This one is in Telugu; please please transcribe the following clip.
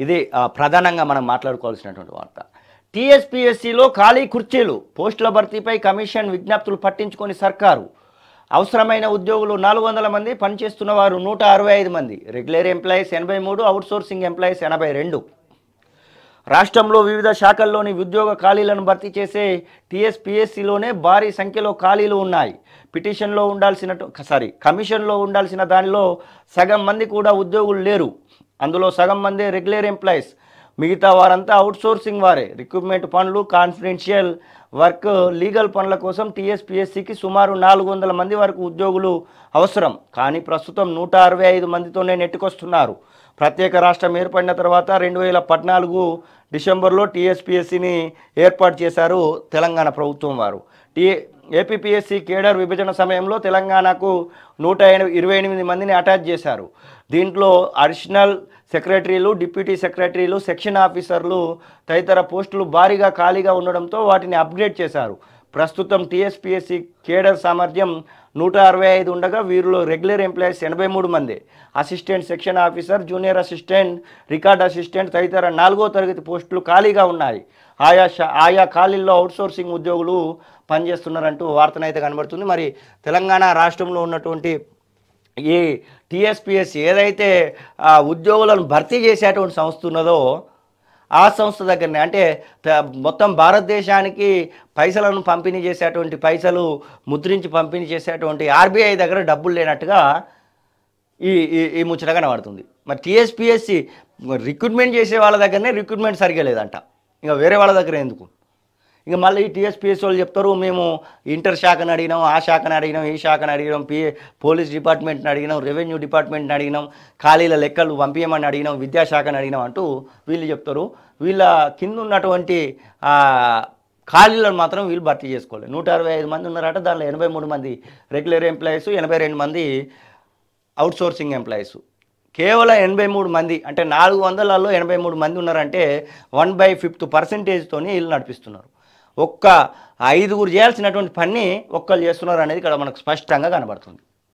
ఇది ఆ, ప్రధానంగా మనం మాట్లాడుకోవాల్సినటువంటి వార్త టీఎస్పీఎస్సీలో ఖాళీ కుర్చీలు పోస్టుల భర్తీపై కమిషన్ విజ్ఞప్తులు పట్టించుకొని సర్కారు అవసరమైన ఉద్యోగులు నాలుగు వందల మంది పనిచేస్తున్న వారు నూట అరవై ఐదు మంది రెగ్యులర్ ఎంప్లాయీస్ ఎనభై మూడు అవుట్సోర్సింగ్ ఎంప్లాయీస్ ఎనభై రెండు రాష్ట్రంలో వివిధ శాఖల్లోని ఉద్యోగ ఖాళీలను భర్తీ చేసే టీఎస్పీఎస్సీలోనే భారీ సంఖ్యలో ఖాళీలు ఉన్నాయి పిటిషన్లో ఉండాల్సిన సారీ కమిషన్లో ఉండాల్సిన దానిలో సగం మంది కూడా ఉద్యోగులు లేరు అందులో సగం మంది రెగ్యులర్ ఎంప్లాయీస్ మిగతా వారంతా అవుట్సోర్సింగ్ వారే రిక్రూట్మెంట్ పనులు కాన్ఫిడెన్షియల్ వర్క్ లీగల్ పనుల కోసం టీఎస్పీఎస్సీకి సుమారు నాలుగు వందల మంది వరకు ఉద్యోగులు అవసరం కానీ ప్రస్తుతం నూట అరవై ఐదు మందితోనే నెట్టుకొస్తున్నారు ప్రత్యేక రాష్ట్రం ఏర్పడిన తర్వాత రెండు వేల పద్నాలుగు డిసెంబర్లో టీఎస్పీఎస్సీని ఏర్పాటు చేశారు తెలంగాణ ప్రభుత్వం వారు టీ ఏపీపీఎస్సీ కేడర్ విభజన సమయంలో తెలంగాణకు నూట ఎన- ఇరవై ఎనిమిది మందిని అటాచ్ చేశారు దీంట్లో అడిషనల్ సెక్రటరీలు డిప్యూటీ సెక్రటరీలు సెక్షన్ ఆఫీసర్లు తదితర పోస్టులు భారీగా ఖాళీగా ఉండడంతో వాటిని అప్గ్రేడ్ చేశారు ప్రస్తుతం టీఎస్పీఎస్సీ కేడర్ సామర్థ్యం నూట అరవై ఐదు ఉండగా వీరిలో రెగ్యులర్ ఎంప్లాయీస్ ఎనభై మూడు మంది assistant section officer junior assistant record assistant తదితర నాలుగో తరగతి పోస్టులు ఖాళీగా ఉన్నాయి ఆయా శా- ఆయా ఖాళీల్లో అవుట్సోర్సింగ్ ఉద్యోగులు పనిచేస్తున్నారంటూ వార్తనైతే కనబడుతుంది మరి తెలంగాణ రాష్ట్రంలో ఉన్నటువంటి ఈ టీఎస్పిఎస్ ఏదైతే ఆ, ఉద్యోగులను భర్తీ చేసేటువంటి సంస్థ ఉన్నదో ఆ సంస్థ దగ్గరనే అంటే త- మొత్తం భారతదేశానికి పైసలను పంపిణీ చేసేటువంటి పైసలు ముద్రించి పంపిణీ చేసేటువంటి ఆర్బీఐ దగ్గర డబ్బులు లేనట్టుగా ఈ ఈ ఈ ముచ్చట కనబడుతుంది మరి టీఎస్పిఎస్సి రిక్రూట్మెంట్ చేసే వాళ్ళ దగ్గరనే రిక్రూట్మెంట్ సరిగా లేదంట ఇంకా వేరే వాళ్ళ దగ్గర ఎందుకు ఇక మళ్ళీ టీఎస్పీఎస్ వాళ్ళు చెప్తారు మేము ఇంటర్ శాఖను అడిగినాం ఆ శాఖను అడిగినాం ఈ శాఖను అడిగినాం పి పోలీస్ డిపార్ట్మెంట్ని అడిగినాం రెవెన్యూ డిపార్ట్మెంట్ని అడిగినాం ఖాళీల లెక్కలు పంపించమని అడిగినాం విద్యాశాఖను అడిగినాం అంటూ వీళ్ళు చెప్తారు వీళ్ళ కింద ఉన్నటువంటి ఆ, ఖాళీలను మాత్రం వీళ్ళు భర్తీ చేసుకోలేదు నూట అరవై ఐదు మంది ఉన్నారట దానిలో ఎనభై మూడు మంది రెగ్యులర్ ఎంప్లాయీస్ ఎనభై రెండు మంది అవుట్సోర్సింగ్ ఎంప్లాయీస్ కేవలం ఎనభై మూడు మంది అంటే నాలుగు వందలలో ఎనభై మూడు మంది ఉన్నారంటే వన్ బై ఫిఫ్త్ పర్సెంటేజ్తోని వీళ్ళు నడిపిస్తున్నారు ఒక్క ఐదుగురు చేయాల్సినటువంటి పని ఒక్కళ్ళు చేస్తున్నారు అనేది ఇక్కడ మనకు స్పష్టంగా కనబడుతుంది